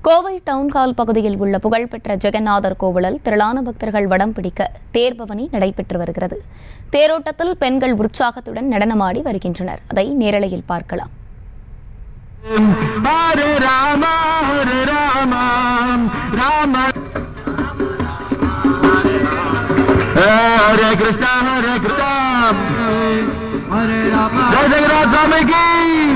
Kovai town hall பகுதியில் உள்ள புகழ்பெற்ற ஜெகநாதர் கோவிலில் திரளான பக்தர்கள் வடம் பிடிக்க தேர்பவனி நடைபெற்று வருகிறது தேரோட்டத்தில் பெண்கள் உற்சாகத்துடன் நடனமாடி வருகின்றனர் அதை நேரலையில் பார்க்கலாம் ஹரே ராம ஹரே ராம ராம ஹரே கிருஷ்ணா ஹரே கிருஷ்ணா ஹரே ராம ஜெய ஜெகநாத சுவாமி கி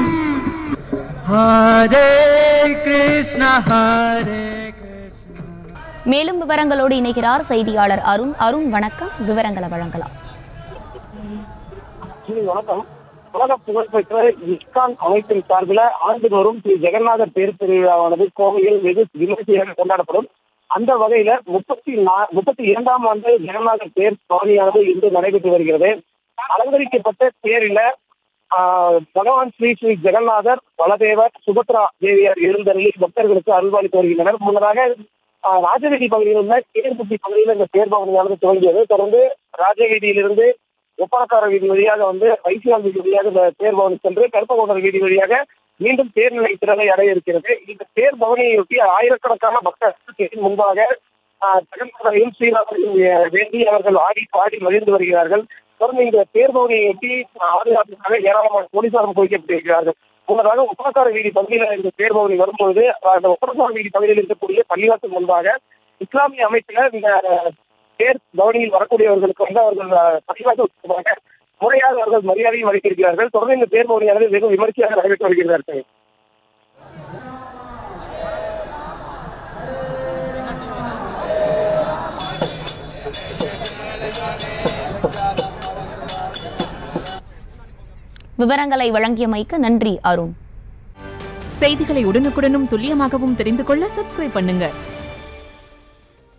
हरे कृष्ण हरे कृष्ण மேலும் விவரங்களோடு இணைகிறார் செய்தியாளர் அருண் அருண் வணக்கம் விவரங்களை வழங்கலாம் ஸ்ரீ வணக்கம் உலக புகழ்பெற்ற இஸ்கான் அமைப்பின் சார்பில் ஆண்டுதோறும் ஸ்ரீ ஜெகநாதர் தேர் திருவிழாவானது கோவையில் வெகு விமர்சையாக கொண்டாடப்படும் அந்த வகையில முப்பத்தி நா- முப்பத்தி இரண்டாம் ஆண்டு ஜெகநாதர் தேர் பவனியானது இன்று நடைபெற்று வருகிறது அலங்கரிக்கப்பட்ட தேரில ஆஹ், பகவான் ஸ்ரீ ஸ்ரீ ஜெகநாதர் பலதேவர் சுபத்ரா தேவியார் எழுந்தருளி பக்தர்களுக்கு அருள்பாலித்து வருகின்றனர் முன்னதாக ஆஹ், ராஜவீதி பகுதியில் உள்ள கேர்புட்டி பகுதியில் இந்த தேர் பவனியானது துவங்கியது தொடர்ந்து ராஜவீதியிலிருந்து ஒப்பனக்கார வீதி வழியாக வந்து வைசியால் வீதி வழியாக இந்த தேர் பவனி சென்று கருப்பகோடர் வீதி வழியாக மீண்டும் தேர் நிலை திறனை அடைய இருக்கிறது இந்த தேர் பவனியொட்டி ஆயிரக்கணக்கான பக்தர்கள் முன்பாக ஆஹ், ஜெகநாதரையும் ஸ்ரீராமரையும் வே- வேண்டி அவர்கள் ஆடி பாடி மகிழ்ந்து வருகிறார்கள் தொடர்ந்து இந்த தேர் பவனியொட்டி பாதுகாப்புக்காக ஏராளமான போலீசாரும் குவிக்கப்பட்டிருக்கிறார்கள் முன்னதாக ஒப்பனக்கார வீதி பகுதியில் இந்த தேர் பவனி வரும்பொழுது அந்த ஒப்பனக்கார வீதி பகுதியில் இருக்கக்கூடிய பள்ளிவாசல் முன்பாக இஸ்லாமிய அமைப்பினர் இந்த தேர் பவனியில் வரக்கூடியவர்களுக்கு வந்து அவர்கள் அஹ், பள்ளிவாசல் முன்பாக முறையாக அவர்கள் மரியாதையும் அளித்திருக்கிறார்கள் தொடர்ந்து இந்த தேர் பவனியானது வெகு விமர்சையாக நடைபெற்று வருகிறார்கள் விவரங்களை வழங்கியமைக்கு நன்றி அருண் செய்திகளை உடனுக்குடனும் துல்லியமாகவும் தெரிந்து கொள்ள சப்ஸ்கிரைப் பண்ணுங்க